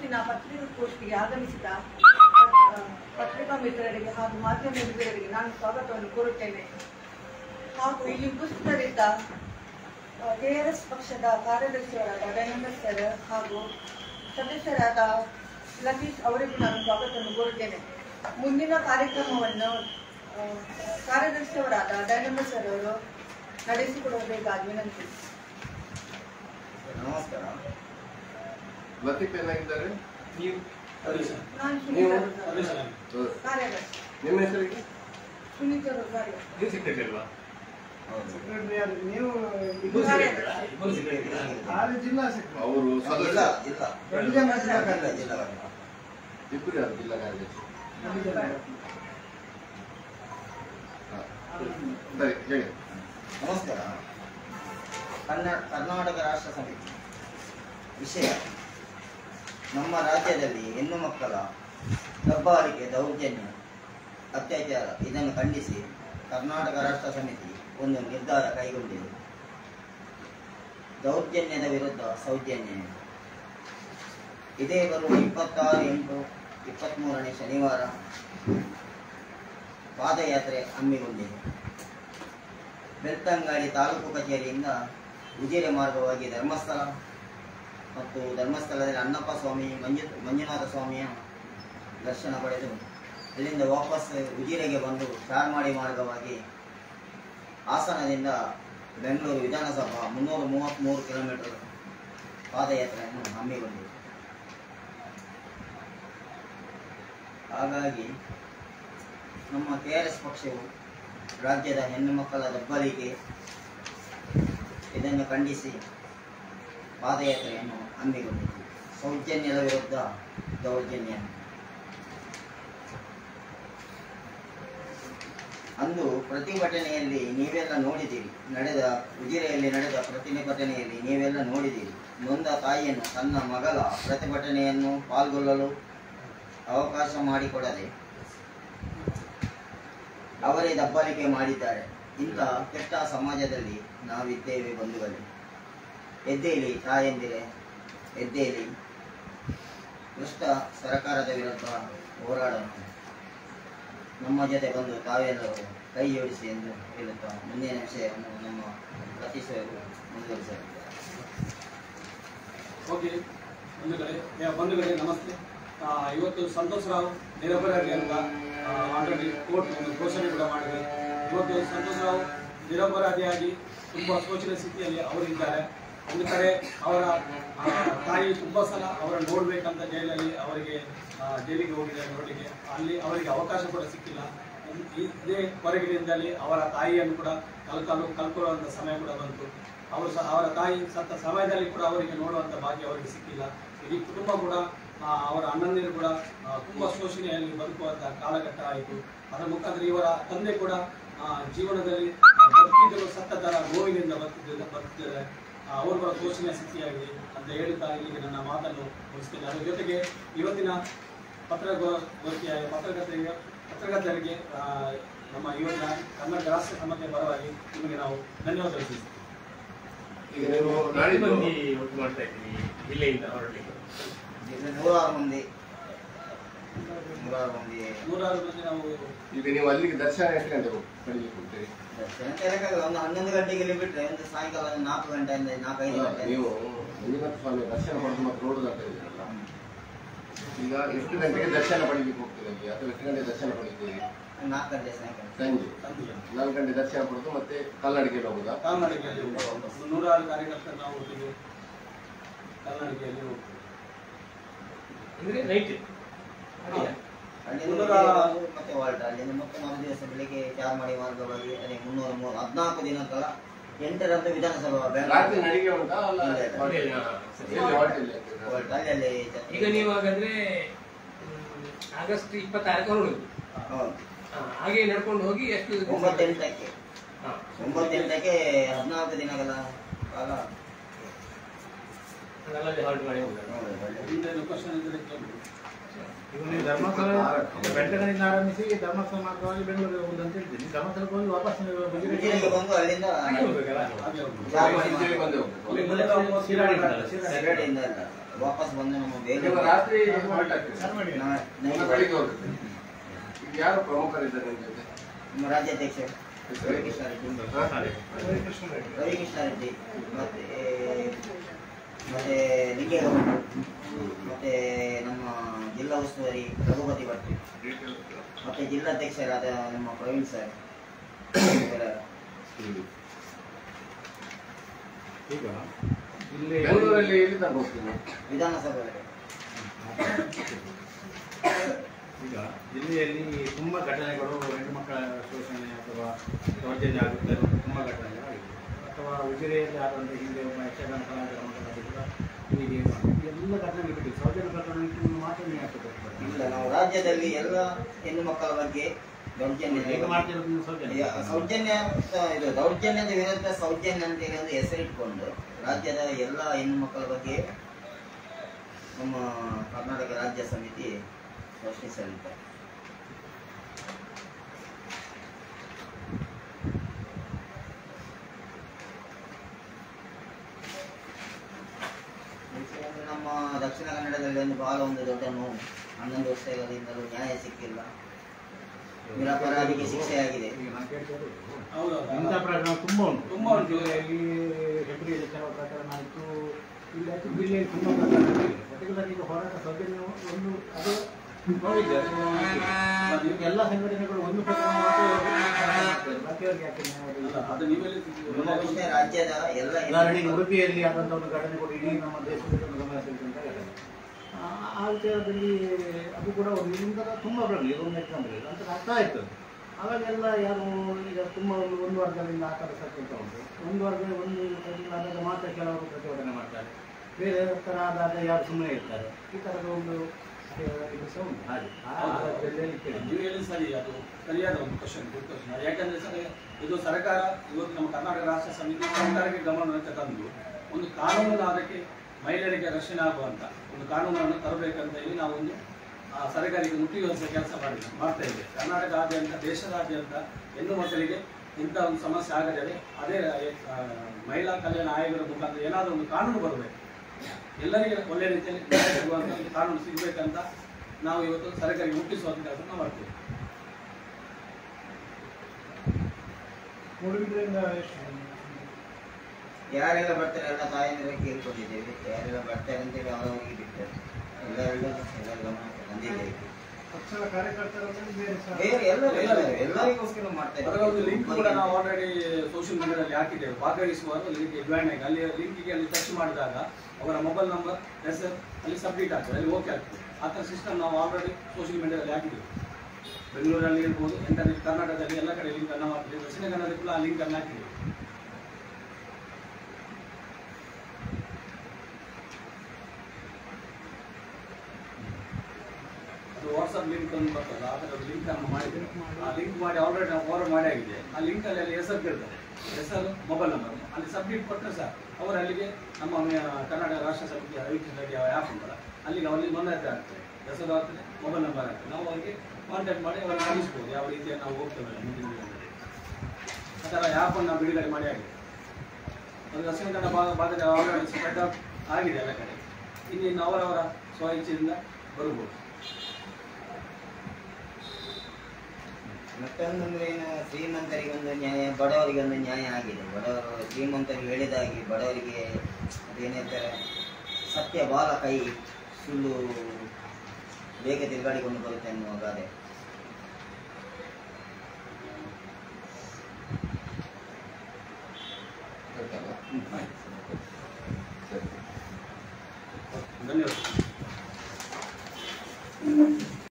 ಇವತ್ತಿನ ಪತ್ರಿಕಾಗೋಷ್ಠಿಗೆ ಆಗಮಿಸಿದ ಆ, ಪತ್ರಿಕಾ ಮಿತ್ರರಿಗೆ ಹಾಗೂ ಮಾಧ್ಯಮ ಮಿತ್ರರಿಗೆ ನಾನು ಸ್ವಾಗತವನ್ನು ಕೋರುತ್ತೇನೆ ಹಾಗೂ ಇಲ್ಲಿ ಉಪಸ್ಥಿತರಿದ್ದ ಕೆಆರ್ಎಸ್ ಪಕ್ಷದ ಕಾರ್ಯದರ್ಶಿಯವರಾದ ದಯಾನಂದ ಸರ್ ಹಾಗೂ ಸದಸ್ಯರಾದ ಲತೀಶ್ ಅವರಿಗೂ ನಾನು ಸ್ವಾಗತವನ್ನು ಕೋರುತ್ತೇನೆ ಮುಂದಿನ ಕಾರ್ಯಕ್ರಮವನ್ನು ಆ, ಕಾರ್ಯದರ್ಶಿಯವರಾದ ದಯಾನಂದ ಸರ್ ಅವರು ನಡೆಸಿಕೊಡಬೇಕಾಗಿ ವಿನಂತಿ ನಮಸ್ಕಾರ ಲತೀಫ್ ಏನಾಗಿದ್ದಾರೆ ನೀವು ನಾನು ನೀವು? ಸುನೀತಾ ಹೌದು. ಕಾರ್ಯದರ್ಶಿ ನಿಮ್ಮ ಹೆಸರಿಗೆ ಸುನೀತಾ ಕಾರ್ಯ ನೀವು ಸೆಕ್ರೆಟರಿ ಅಲ್ವಾ ಹೌದು ನೀವು ಇಬ್ಬರು ಕಾರ್ಯದರ್ಶಿ. secretary. ಇಬ್ಬರು secretary. ಆರು ಜಿಲ್ಲಾ ಸೆಕ್ರೆಟರಿ ಅವರು ಇಲ್ಲ ಸದಸ್ಯ ಇಲ್ಲ ಎರಡು ಜನ ಜಿಲ್ಲಾ ಇಲ್ಲ ಕಾರ್ಯದರ್ಶಿ. ಜಿಲ್ಲಾ ಘಟಕ. ಇಬ್ಬರು ಯಾರು ಜಿಲ್ಲಾ ಕಾರ್ಯದರ್ಶಿ ಎರಡು ಜನ. ಹಾ. ಸರಿ ಹೇಳಿ ನಮಸ್ಕಾರ ಕನ್ನಡ ಕರ್ನಾಟಕ ರಾಷ್ಟ್ರ ಸಮಿತಿ ವಿಷಯ ನಮ್ಮ ರಾಜ್ಯದಲ್ಲಿ ಹೆಣ್ಣು ಮಕ್ಕಳ ದಬ್ಬಾಳಿಕೆ ದೌರ್ಜನ್ಯ ಅತ್ಯಾಚಾರ ಇದನ್ನು ಖಂಡಿಸಿ ಕರ್ನಾಟಕ ರಾಷ್ಟ್ರ ಸಮಿತಿ ಒಂದು ನಿರ್ಧಾರ ಕೈಗೊಂಡಿದೆ ದೌರ್ಜನ್ಯದ ವಿರುದ್ಧ ಸೌಜನ್ಯ ಇದೇ ಬರುವ ಇಪ್ಪತ್ತಾರು ಎಂಟು ಇಪ್ಪತ್ತ್ಮೂರನೇ ಶನಿವಾರ ಪಾದಯಾತ್ರೆ ಹಮ್ಮಿಕೊಂಡಿದೆ ಬೆಳ್ತಂಗಡಿ ತಾಲೂಕು ಕಚೇರಿಯಿಂದ ಉಜಿರೆ ಮಾರ್ಗವಾಗಿ ಧರ್ಮಸ್ಥಳ ಮತ್ತು ಧರ್ಮಸ್ಥಳದಲ್ಲಿ ಅಣ್ಣಪ್ಪ ಸ್ವಾಮಿ ಮಂಜು ಮಂಜುನಾಥ ಸ್ವಾಮಿಯ ದರ್ಶನ ಪಡೆದು ಅಲ್ಲಿಂದ ವಾಪಸ್ ಉಜಿರೆಗೆ ಬಂದು ಚಾರ್ಮಾಡಿ ಮಾರ್ಗವಾಗಿ ಹಾಸನದಿಂದ ಬೆಂಗಳೂರು ವಿಧಾನಸಭಾ ಮುನ್ನೂರ ಮೂವತ್ತ್ಮೂರು ಕಿಲೋಮೀಟರ್ ಪಾದಯಾತ್ರೆಯನ್ನು ಹಮ್ಮಿಕೊಂಡಿದೆ ಹಾಗಾಗಿ ನಮ್ಮ ಕೆ ಆರ್ ಎಸ್ ಪಕ್ಷವು ರಾಜ್ಯದ ಹೆಣ್ಣು ಮಕ್ಕಳ ದಬ್ಬಲಿಕೆ ಇದನ್ನು ಖಂಡಿಸಿ ಪಾದಯಾತ್ರೆಯನ್ನು ಹಮ್ಮಿಕೊಂಡಿದೆ ಸೌಜನ್ಯದ ವಿರುದ್ಧ ದೌರ್ಜನ್ಯ ಅಂದು ಪ್ರತಿಭಟನೆಯಲ್ಲಿ ನೀವೆಲ್ಲ ನೋಡಿದ್ದೀರಿ ನಡೆದ ಉಜಿರೆಯಲ್ಲಿ ನಡೆದ ಪ್ರತಿಭಟನೆಯಲ್ಲಿ ನೀವೆಲ್ಲ ನೋಡಿದ್ದೀರಿ ನೊಂದ ತಾಯಿಯನ್ನು ತನ್ನ ಮಗಳ ಪ್ರತಿಭಟನೆಯನ್ನು ಪಾಲ್ಗೊಳ್ಳಲು ಅವಕಾಶ ಮಾಡಿಕೊಡದೆ ಅವರೇ ದಬ್ಬಾಳಿಕೆ ಮಾಡಿದ್ದಾರೆ ಇಂಥ ಕೆಟ್ಟ ಸಮಾಜದಲ್ಲಿ ನಾವಿದ್ದೇವೆ ಬಂಧುಗಳೇ ಎದ್ದೇಳಿ ತಾಯಂದಿರೆ ಎದ್ದೇಳಿ ದುಷ್ಟ ಸರ್ಕಾರದ ವಿರುದ್ಧ ಹೋರಾಡೋಣ ನಮ್ಮ ಜೊತೆ ಬಂದು ತಾವೆಲ್ಲರೂ ಕೈ ಜೋಡಿಸಿ ಎಂದು ಹೇಳುತ್ತಾ ಮುಂದಿನ ವಿಷಯವನ್ನು ನಮ್ಮ ಪ್ರತಿಸರು ಮುಂದುವರಿಸಲಿದ್ದಾರೆ ಓಕೆ ಬಂಧುಗಳೇ ಯಾ, ಬಂಧುಗಳೇ ನಮಸ್ತೆ ಆ, ಇವತ್ತು ಸಂತೋಷ್ ರಾವ್ ನಿರಪರಾಧಿ ಅಂತ ಆಲ್ರೆಡಿ ಕೋರ್ಟ್ ಒಂದು ಘೋಷಣೆ ಕೂಡ ಮಾಡಿದೆ ಇವತ್ತು ಸಂತೋಷ್ ರಾವ್ ನಿರಪರಾಧಿಯಾಗಿ ತುಂಬಾ ಶೋಚನೀಯ ಸ್ಥಿತಿಯಲ್ಲಿ ಅವರಿದ್ದಾರೆ ಒಂದು ಕಡೆ ಅವರ ಆ, ತಾಯಿ ತುಂಬಾ ಸಲ ಅವರನ್ನು ನೋಡ್ಬೇಕಂತ ಜೈಲಲ್ಲಿ ಅವರಿಗೆ ಆ, ಜೈಲಿಗೆ ಹೋಗಿದ್ದಾರೆ ನೋಡಲಿಕ್ಕೆ ಅಲ್ಲಿ ಅವರಿಗೆ ಅವಕಾಶ ಕೂಡ ಸಿಕ್ಕಿಲ್ಲ ಇ- ಇದೇ ಹೊರಗಿನಿಂದಲೇ ಅವರ ತಾಯಿಯನ್ನು ಕೂಡ ಕಲ್ಕಲು ಕಲ್ಕೊಳ್ಳುವಂತ ಸಮಯ ಕೂಡ ಬಂತು ಅವರು ಸಹ ಅವರ ತಾಯಿ ಸತ್ತ ಸಮಯದಲ್ಲಿ ಕೂಡ ಅವರಿಗೆ ನೋಡುವಂತ ಭಾಗ್ಯ ಅವರಿಗೆ ಸಿಕ್ಕಿಲ್ಲ ಇಡೀ ಕುಟುಂಬ ಕೂಡ ಆ, ಅವರ ಅಣ್ಣಂದಿರು ಕೂಡ ಆ, ತುಂಬಾ ಶೋಷಣೆಯಲ್ಲಿ ಬದುಕುವಂತ ಕಾಲಘಟ್ಟ ಆಯಿತು ಅದರ ಮುಖಾಂತರ ಇವರ ತಂದೆ ಕೂಡ ಆ, ಜೀವನದಲ್ಲಿ ಆ, ಬದುಕಿದ್ರು ಸತ್ತ ತರ ನೋವಿನಿಂದ ಬದುಕಿದ್ದ ಬದುಕಿದ್ದಾರೆ ಆ, ಅವರು ಕೂಡ ಶೋಷಣೆಯ ಸ್ಥಿತಿಯಾಗಿದೆ ಅಂತ ಹೇಳುತ್ತಾ ಇಲ್ಲಿಗೆ ನನ್ನ ಮಾತನ್ನು ಮುಗಿಸ್ತೇನೆ ಅದರ ಜೊತೆಗೆ ಇವತ್ತಿನ ಪತ್ರಗೋಷ್ಠಿಯ ಪತ್ರಕರ್ತರಿಗೆ ಪತ್ರಕರ್ತರಿಗೆ ಆ, ನಮ್ಮ ಇವತ್ತಿನ ಕರ್ನಾಟಕ ರಾಷ್ಟ್ರ ಸಮಿತಿಯ ಪರವಾಗಿ ನಿಮಗೆ ನಾವು ಧನ್ಯವಾದ ತಿಳಿಸ್ತೀವಿ ಈಗ ನೀವು ನಾಡಿದ್ದು ಮಂದಿ ಒಟ್ಟು ಮಾಡ್ತಾ ಇದ್ದೀವಿ ಜಿಲ್ಲೆಯಿಂದ ಹೊರಡಲಿಕ್ಕೆ ಇದು ನೂರಾರು ಮಂದಿ ನೂರಾರು ಮಂದಿ ನೂರಾರು ಮಂದಿ ನಾವು ಈಗ ನೀವು ಅಲ್ಲಿಗೆ ದರ್ಶನ ಎಷ್ಟು ಗಂಟೆ ಹೋಗ್- ಪಡೀಲಿಕ್ಕೆ ಹೋಗ್ತೀರಿ ದರ್ಶನ ತೆರಕಾಗಲ್ಲ. ಒಂದು ಹನ್ನೊಂದು ಗಂಟೆಗೆ ಇಲ್ಲಿ ಬಿಟ್ರೆ ಒಂದು ಸಾಯಂಕಾಲ ಒಂದು ನಾಲ್ಕು ಗಂಟೆಯಿಂದ ನಾಲ್ಕೈದು ಅಲ್ಲ, ಗಂಟೆ ನೀವು ಮಂಜುನಾಥ ಸ್ವಾಮಿ ದರ್ಶನ ಪಡೆದು ಮತ್ತೆ ನೋಡುದು ಅಂತ ಹೇಳಿದ್ರಲ್ಲ ಈಗ ಎಷ್ಟು ಗಂಟೆಗೆ ದರ್ಶನ ಪಡೀಲಿಕ್ಕೆ ಹೋಗ್ತೀರಿ ಅಲ್ಲಿ ಅಥವಾ ಎಷ್ಟು ಗಂಟೆ ದರ್ಶನ ಪಡಿತೀರಿ ನಾಲ್ಕು ಗಂಟೆ ಸಾಯಂಕಾಲ ಸಂಜೆ ತಂದಿಲ್ಲ ನಾಲ್ಕು ಗಂಟೆ ದರ್ಶನ ಪಡೆದು ಮತ್ತೆ ಕಲ್ಲಡಿಗೆಗೆ ಹೋಗುದಾ ಕಾಲ್ನಡಿಗೆಯಲ್ಲಿ ಒಂದು ನೂರಾರು ಕಾರ್ಯಕರ್ತರು ನಾವು ಒಟ್ಟಿಗೆ ಕಾಲ್ನಡಿಗೆಯಲ್ಲಿ ಹೋಗ್ತೀವಿ ಅಂದ್ರೆ ನೈಟ್ ಅಲ್ಲಿಂದ ಮುನ್ನೂರ- ಉಜಿರೆ ಬಂದು ಮತ್ತೆ ಹೊರಟ ಅಲ್ಲಿಂದ ಮತ್ತೆ ಮರು ದಿವಸ ಬೆಳಿಗ್ಗೆ ಚಾರ್ಮಾಡಿ ಮಾರ್ಗವಾಗಿ ಅದೇ ಮುನ್ನೂರ ಮೂರು ಹದಿನಾಲ್ಕು ದಿನಗಳ ಎಂಟರಂದು ವಿಧಾನಸಭಾ ರಾತ್ರಿ ಬ್ಯಾಂಕ್ ನಡಿಗೆ ಉಂಟಾ ಅಲ್ಲ ಇಲ್ಲ, ಇಲ್ಲ. hotel? ಹಾ, ಸರಿ. ಎಲ್ಲಿ hotel ಅಲ್ಲಿ? ಹೊರಟ ಅಲ್ಲಿ ಅಲ್ಲಿ ಛತ್ರ- ಈಗ ನೀವು ಹಾಗಾದ್ರೆ ಹ್ಮ್, ಆಗಸ್ಟ್ ಇಪ್ಪತ್ತಾರಕ್ಕೆ ಹೊರಡುದು ಹೌದು. ಹಾ, ಹಾಗೆ ನಡ್ಕೊಂಡು ಹೋಗಿ ಎಷ್ಟು ದಿವಸ? ಒಂಬತ್ತೆಂಟಕ್ಕೆ ಹಾ. ಒಂಬತ್ತೆಂಟಕ್ಕೆ ಹದಿನಾಲ್ಕು ದಿನಗಳ ಕಾಲ ಅಲ್ಲಲ್ಲಿ halt ಮಾಡಿ ಹೋಗುದು. ಹೌದು. ಇನ್ನೇನು ಕ್ವಶನ್ ಇದ್ರೆ ಕೇಳಿ. ಈಗ ನೀವು ಧರ್ಮಸ್ಥಳ ಬೆಟ್ಟಗಳಿಂದ ಆರಂಭಿಸಿ ಧರ್ಮಸ್ಥಳ ಮಾರ್ಗವಾಗಿ ಬೆಂಗಳೂರಿಗೆ ಹೋಗುದು ಅಂತ ಹೇಳ್ತೀನಿ ಧರ್ಮಸ್ಥಳಕ್ಕೆ ಹೋಗಿ ವಾಪಸ್ ನೀವು ಉಜಿರೆಗೆ ಉಜಿರೆಗೆ ಬಂದು ಅಲ್ಲಿಂದ ಹಾಗೆ ಹೋಗ್ಬೇಕಲ್ಲ? ಹಾಗೆ ಹೋಗ್ಬೋದು. ಚಾರ್ಮಾಡಿ ಇಲ್ಲಿ ಮಾರ್ಗ. ಬಂದು ಹೋಗ್ಬೇಕು. ಇಲ್ಲಿ ಮುಂದೆ ನಾವು ಶಿರಾಡಿ ಉಂಟಲ್ಲ, ಶಿರಾಡಿ. ಶಿರಾಡಿಯಿಂದ ಇಲ್ಲ ವಾಪಸ್ ಬಂದು ನಮ್ಮ ಬೇರೆ ನೀವು ರಾತ್ರಿ ಹೊರಟಾಗ್ತೀರಿ ನಾ- ನೈಟ್ ಮತ್ತೆ ಬೆಳಿಗ್ಗೆ ಹೋಗ್ತೀರಿ ಈಗ ಯಾರು ಪ್ರಮುಖರಿದ್ದಾರೆ ನಿಮ್ಮ ಜೊತೆ ನಮ್ಮ ರಾಜ್ಯಾಧ್ಯಕ್ಷ ಹೆಸರು? ರವಿಕೃಷ್ಣ ರೆಡ್ಡಿ ರವಿಕೃಷ್ಣ ರೆಡ್ಡಿ ಮತ್ತೆ ಮತ್ತೆ ಲಿಂಗೇಗೌಡ ಮತ್ತೆ ನಮ್ಮ ಜಿಲ್ಲಾ ಉಸ್ತುವಾರಿ ರಘುಪತಿ ಭಟ್ಟಿ ಮತ್ತೆ ಜಿಲ್ಲಾಧ್ಯಕ್ಷರಾದ ನಮ್ಮ ಪ್ರವೀಣ್ ಸರ್ ಇವೆಲ್ಲ ಈಗ ಇಲ್ಲಿ ಬೆಂಗಳೂರಲ್ಲಿ ಎಲ್ಲಿ ತನಕ ಹೋಗ್ತೀನಿ ವಿಧಾನಸಭೆಯಲ್ಲಿ ಈಗ ಜಿಲ್ಲೆಯಲ್ಲಿ ತುಂಬ ಘಟನೆಗಳು ಹೆಣ್ಣು ಮಕ್ಕಳ ಶೋಷಣೆ ಅಥವಾ ದೌರ್ಜನ್ಯ ಆಗುತ್ತೆ ತುಂಬ ಘಟನೆಗಳಾಗಿದೆ ಅಥವಾ ಉಜಿರೆಯಲ್ಲಿ ಆದಂಥ ಹಿಂದೆ ಒಬ್ಬ ಯಕ್ಷಗಾನ ಕಲಾವಿದರ ಮಗನಾಗಿದ್ದ ಹೀಗೆ ಎಲ್ಲ ಘಟನೆಗಳು ಬಿಟ್ಟಿದೆ ಸೌಜನ್ಯ ಪ್ರಕರಣ ಇನ್ನು ಮಾತ್ರ ನೀವು ಯಾಕೆ ತಗೊಳ್ಬಾರ್ದು? ಇಲ್ಲ ನಾವು ರಾಜ್ಯದಲ್ಲಿ ಎಲ್ಲ ಹೆಣ್ಣು ಮಕ್ಕಳ ಬಗ್ಗೆ ದೌರ್ಜನ್ಯ ಹೇಗೆ ಮಾಡ್ತಿರೋದು ನೀವು ಸೌಜನ್ಯ ಯಾ- ಸೌಜನ್ಯ ಅಂತ ಇದು ದೌರ್ಜನ್ಯದ ವಿರುದ್ಧ ಸೌಜನ್ಯ ಅಂತೇಳಿ ಒಂದು ಹೆಸರಿಟ್ಕೊಂಡು ರಾಜ್ಯದ ಎಲ್ಲ ಹೆಣ್ಣು ಮಕ್ಕಳ ಬಗ್ಗೆ ನಮ್ಮ ಕರ್ನಾಟಕ ರಾಜ್ಯ ಸಮಿತಿ ಘೋಷಿಸಲಿದ್ದಾರೆ ವಿಷಯ ನಮ್ಮ ದಕ್ಷಿಣ ಕನ್ನಡದಲ್ಲಿ ಒಂದು ಬಹಳ ಒಂದು ದೊಡ್ಡ ನೋವು ಹನ್ನೊಂದು ವರ್ಷಗಳಿಂದಲೂ ನ್ಯಾಯ ಸಿಕ್ಕಿಲ್ಲ ನಿರಪರಾಧಿಗೆ ಶಿಕ್ಷೆ ಆಗಿದೆ ಈಗ ನಾನು ಕೇಳ್ತಿರೋದು ಹೌದೌದು ಇಂಥ ಪ್ರಕರಣ ತುಂಬ ಉಂಟು ತುಂಬ ಉಂಟು. ಇಲ್ಲಿ ಹೆಬ್ರಿಯಲ್ಲಿ ಕೆಲವು ಪ್ರಕರಣ ಆಯಿತು ಇಲ್ಲಿ ಆಯ್ತು ಜಿಲ್ಲೆಯಲ್ಲಿ ತುಂಬ ಪ್ರಕರಣ ಇದೆ ಪರ್ಟಿಕ್ಯುಲರ್ ಈಗ ಹೋರಾಟ ಸೌಜನ್ಯ ಒಂದು ಅದು ನೋಡಿದ್ದೆ ಅದು ಈಗ ಎಲ್ಲ ಸಂಘಟನೆಗಳು ಒಂದು ಪ್ರಕರಣ ಮಾತ್ರ ಬಾಕಿಯವ್ರಿಗೆ ಯಾಕೆ ನ್ಯಾಯ ಅಲ್ಲ, ಒದಗಿಸಲ್ಲ? ಅದು ನೀವೆಲ್ಲಿ ನಮ್ಮ ವಿಷಯ ರಾಜ್ಯದ ಎಲ್ಲ ಉದಾಹರಣೆಗೆ ಉಡುಪಿಯಲ್ಲಿ ಆದಂಥ ಒಂದು ಘಟನೆ ಕೂಡ ಇಡೀ ನಮ್ಮ ದೇಶದ ಗಮನ ಸೆಳೆದಂಥ ಘಟನೆ. ಆ ಆ ವಿಚಾರದಲ್ಲಿ ಅದು ಕೂಡ ಒಂದು ಇದರಿಂದ ತುಂಬ ಪ್ರಾಬ್ಲಮ್ ಇದೊಂದು ಎಕ್ಸಾಂಪಲ್ ಇದೆ ಅಂತ ಅರ್ಥ ಆಯ್ತು ಅದು. ಆವಾಗೆಲ್ಲ ಯಾರು ಈಗ ತುಂಬ ಒಂದು ಒಂದು ವರ್ಗದಿಂದ ಆ ಥರ ಸತ್ಯಂತ ಉಂಟು ಒಂದು ವರ್ಗ ಒಂದು ಪ್ರತಿಭಟನೆ ಆದಾಗ ಮಾತ್ರ ಕೆಲವರು ಪ್ರತಿಭಟನೆ ಮಾಡ್ತಾರೆ ಬೇರೆ ಥರ ಆದಾಗ ಯಾರು ಸುಮ್ಮನೆ ಇರ್ತಾರೆ ಈ ಥರದ ಒಂದು ಆ, ಇದು ಸಹ ಉಂಟು ಹಾಗೆ ಆ ಅರ್ಥದಲ್ಲಿ ಕೇಳಿ ನೀವು ಹೇಳಿದ ಸರಿ ಅದು ಸರಿಯಾದ ಒಂದು ಕ್ವಶನ್ ಗುಡ್ ಕ್ವಶನ್ ಯಾಕಂದ್ರೆ ಸರ್ ಇದು ಸರ್ಕಾರ ಇವತ್ತು ನಮ್ಮ ಕರ್ನಾಟಕ ರಾಷ್ಟ್ರ ಸಮಿತಿ ಸರ್ಕಾರಕ್ಕೆ ಗಮನಕ್ಕೆ ತಂದು ಒಂದು ಕಾನೂನು ಅದಕ್ಕೆ ಮಹಿಳೆಯರಿಗೆ ರಕ್ಷಣೆ ಆಗುವಂತ ಒಂದು ಕಾನೂನನ್ನು ತರಬೇಕಂತ ಹೇಳಿ ನಾವು ಒಂದು ಆ, ಸರ್ಕಾರಕ್ಕೆ ಮುಟ್ಟಿಯುವಂಥ ಕೆಲಸ ಮಾಡಿ ಮಾಡ್ತಾ ಇದ್ದೇವೆ ಕರ್ನಾಟಕದಾದ್ಯಂತ ದೇಶದಾದ್ಯಂತ ಹೆಣ್ಣು ಮಕ್ಕಳಿಗೆ ಇಂಥ ಒಂದು ಸಮಸ್ಯೆ ಆಗದೆ ಅದೇ ಆ, ಮಹಿಳಾ ಕಲ್ಯಾಣ ಆಯೋಗದ ಮುಖಾಂತರ ಏನಾದರೂ ಒಂದು ಕಾನೂನು ಬರಬೇಕು ಎಲ್ಲರಿಗೆ ಒಳ್ಳೆ ರೀತಿಯಲ್ಲಿ ನ್ಯಾಯ ಸಿಗುವಂತ ಒಂದು ಕಾನೂನು ಸಿಗಬೇಕಂತ ನಾವು ಇವತ್ತು ಸರ್ಕಾರಕ್ಕೆ ಮುಟ್ಟಿಸುವಂತ ಕೆಲಸ ನಾವು ಮಾಡ್ತೇವೆ ಮೂಡುಬಿದ್ರೆಯಿಂದ ಯಾರೆಲ್ಲ ಬರ್ತಾರೆ ಎಲ್ಲ ತಾಯಂದಿರ ಕೇಳ್ಕೊಂಡಿದ್ದೇವೆ ಯಾರೆಲ್ಲ ಬರ್ತಾರೆ ಅಂತೇಳಿ ಅವರವರಿಗೆ ಬಿಟ್ಟರೆ ಎಲ್ಲರಿಗೂ ಎಲ್ಲರ ಗಮನಕ್ಕೆ ಬಂದಿದ್ದೇವೆ ಪಕ್ಷದ ಕಾರ್ಯಕರ್ತರಲ್ಲಿ ಬೇರೆ ಸಹ ಬೇರೆ ಎಲ್ಲರೂ ಎಲ್ಲರೂ ಎಲ್ಲರಿಗೋಸ್ಕರ ಮಾಡ್ತಾ ಅದರ ಒಂದು ಲಿಂಕ್ ಕೂಡ ನಾವು ಆಲ್ರೆಡಿ ಸೋಷಿಯಲ್ ಮೀಡಿಯಾದಲ್ಲಿ ಹಾಕಿದ್ದೇವೆ ಭಾಗವಹಿಸುವವರು ಲಿಂಕ್ ಜಾಯ್ನ್ ಆಗಿ ಅಲ್ಲಿ ಲಿಂಕಿಗೆ ಅಲ್ಲಿ ಟಚ್ ಮಾಡಿದಾಗ ಅವರ ಮೊಬೈಲ್ ನಂಬರ್ ಹೆಸರು ಅಲ್ಲಿ ಸಬ್ಮಿಟ್ ಆಗ್ತದೆ ಅಲ್ಲಿ ಓಕೆ ಆಗ್ತದೆ ಆ ಥರ ಸಿಸ್ಟಮ್ ನಾವು ಆಲ್ರೆಡಿ ಸೋಷಿಯಲ್ ಮೀಡಿಯಾದಲ್ಲಿ ಹಾಕಿದ್ದೇವೆ ಬೆಂಗಳೂರಲ್ಲಿ ಇರ್ಬೋದು ಇಂಟರ್ನೆಟ್ ಕರ್ನಾಟಕದಲ್ಲಿ ಎಲ್ಲ ಕಡೆ ಲಿಂಕ್ ಅನ್ನು ಹಾಕಿದ್ದೇವೆ ದಕ್ಷಿಣ ಕನ್ನಡದಲ್ಲಿ ಕೂಡ ಆ ಲಿಂಕ್ ಅನ್ನು ಹಾಕಿದ್ದೇವೆ ಅದು ವಾಟ್ಸಪ್ ಲಿಂಕ್ ಒಂದು ಬರ್ತದೆ ಆ ಥರದ ಲಿಂಕ್ ಅನ್ನು ಮಾಡಿದ್ದೇವೆ ಆ ಲಿಂಕ್ ಮಾಡಿ ಆಲ್ರೆಡಿ ನಾವು ಫಾರ್ವರ್ಡ್ ಮಾಡಿ ಆಗಿದೆ ಆ ಲಿಂಕ್ ಅಲ್ಲಿ ಅಲ್ಲಿ ಹೆಸರು ಇರ್ತದೆ ಹೆಸರು ಮೊಬೈಲ್ ನಂಬರ್ ಅಲ್ಲಿ ಸಬ್ಮಿಟ್ ಕೊಟ್ಟರೆ ಸರ್ ಅವರು ಅಲ್ಲಿಗೆ ನಮ್ಮ ಮೆ- ಕರ್ನಾಟಕ ರಾಷ್ಟ್ರ ಸಮಿತಿ ರವಿಕೃಷ್ಣ ರೆಡ್ಡಿ ಆ್ಯಪ್ ಉಂಟಲ್ಲ ಅಲ್ಲಿಗೆ ಅವರಿಗೆ ನೋಂದಾಯಿತ ಆಗ್ತದೆ ಹೆಸರು ಆಗ್ತದೆ ಮೊಬೈಲ್ ನಂಬರ್ ಆಗ್ತದೆ ನಾವು ಅವರಿಗೆ ಕಾಂಟ್ಯಾಕ್ಟ್ ಮಾಡಿ ಅವರಿಗೆ ಕಳಿಸ್ಬೋದು ಯಾವ ರೀತಿಯ ನಾವು ಹೋಗ್ತೇವೆ ಮುಂದಿನ ದಿನದಲ್ಲಿ ಆ ಥರ ಆ್ಯಪನ್ನು ನಾವು ಬಿಡುಗಡೆ ಮಾಡಿ ಆಗಿದೆ ಅದು ದಕ್ಷಿಣ ಕನ್ನಡ ಭಾಗ ಭಾಗದ ಆಲ್ರೆಡಿ ಸ್ಪ್ರೆಡ್ ಆಗಿದೆ ಎಲ್ಲ ಕಡೆ ಇನ್ನಿನ್ನು ಅವರವರ ಸ್ವ ಇಚ್ಛೆಯಿಂದ ಬರ್ಬೋದು ಮತ್ತೊಂದಂದ್ರೆ ಏನು ಶ್ರೀಮಂತರಿಗೆ ಒಂದು ನ್ಯಾಯ ಬಡವರಿಗೆ ಒಂದು ನ್ಯಾಯ ಆಗಿದೆ ಬಡವರು ಶ್ರೀಮಂತರಿಗೆ ಹೇಳಿದಾಗಿ ಬಡವರಿಗೆ ಅದೇನು ಹೇಳ್ತಾರೆ ಸತ್ಯ ಬಾಲ ಕೈ ಸುಳ್ಳು ಬೇಗ ತಿರುಗಾಡಿಕೊಂಡು ಬರುತ್ತೆ ಅನ್ನುವ ಗಾದೆ ಹೇಳ್ತಾರಲ್ಲ